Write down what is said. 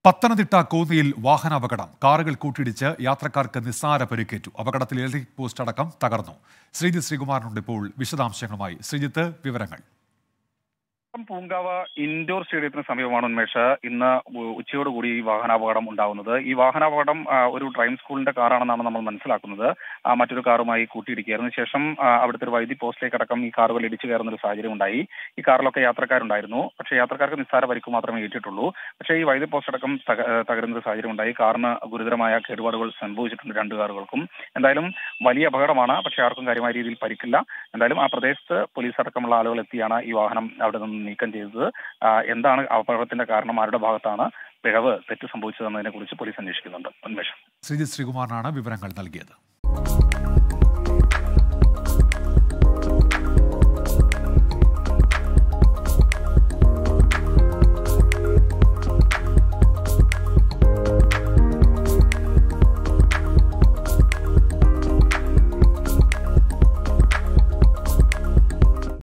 പത്തനംതിട്ട കോന്നിയിൽ വാഹനാപകടം കാറുകൾ കൂട്ടിയിടിച്ച് യാത്രക്കാർക്ക് നിസ്സാര പരിക്കേറ്റു അപകടത്തിൽ ഇലക്ട്രിക് പോസ്റ്റ് അടക്കം തകർന്നു ശ്രീജിത്ത് ശ്രീകുമാറിനുണ്ട് ഇപ്പോൾ വിശദാംശങ്ങളുമായി ശ്രീജിത്ത് വിവരങ്ങൾ പൂങ്കാവ് ഇൻഡോർ സ്റ്റേഡിയത്തിന് സമീപമാണ് ഉന്മേഷ് ഇന്ന് ഉ- ഉച്ചയോടുകൂടി ഈ വാഹനാപകടം ഉണ്ടാവുന്നത് ഈ വാഹനാപകടം ആ, ഒരു ഡ്രൈവിംഗ് സ്കൂളിന്റെ കാറാണെന്നാണ് നമ്മൾ മനസ്സിലാക്കുന്നത് ആ, മറ്റൊരു കാറുമായി കൂട്ടിയിടിക്കുകയായിരുന്നു ശേഷം ആ, അവിടുത്തെ ഒരു വൈദ്യുതി പോസ്റ്റിലേക്ക് അടക്കം ഈ കാറുകൾ ഇടിച്ചു കയറുന്ന ഒരു സാഹചര്യം ഉണ്ടായി ഈ കാറിലൊക്കെ യാത്രക്കാരുണ്ടായിരുന്നു പക്ഷേ യാത്രക്കാർക്ക് നിസ്സാര പരിക്ക് മാത്രമേ ഏറ്റിട്ടുള്ളൂ പക്ഷേ ഈ വൈദ്യുതി പോസ്റ്റ് അടക്കം തക- തകരുന്ന ഒരു സാഹചര്യം ഉണ്ടായി കാറിന് ഗുരുതരമായ കേടുപാടുകൾ സംഭവിച്ചിട്ടുണ്ട് രണ്ട് കാറുകൾക്കും എന്തായാലും വലിയ അപകടമാണ് പക്ഷേ ആർക്കും കാര്യമായ രീതിയിൽ പരിക്കില്ല എന്തായാലും ആ പ്രദേശത്ത് പോലീസ് അടക്കമുള്ള ആളുകൾ എത്തിയാണ് ഈ വാഹനം അവിടെ നിന്ന് നീക്കം ചെയ്തത് ആ, എന്താണ് അപകടത്തിന്റെ കാരണം ആരുടെ ഭാഗത്താണ് പിഴവ് തെറ്റ് സംഭവിച്ചതെന്നതിനെ കുറിച്ച് പോലീസ് അന്വേഷിക്കുന്നുണ്ട് ഉന്മേഷം ശ്രീജിത്ത് ശ്രീകുമാറിനാണ് വിവരങ്ങൾ നൽകിയത്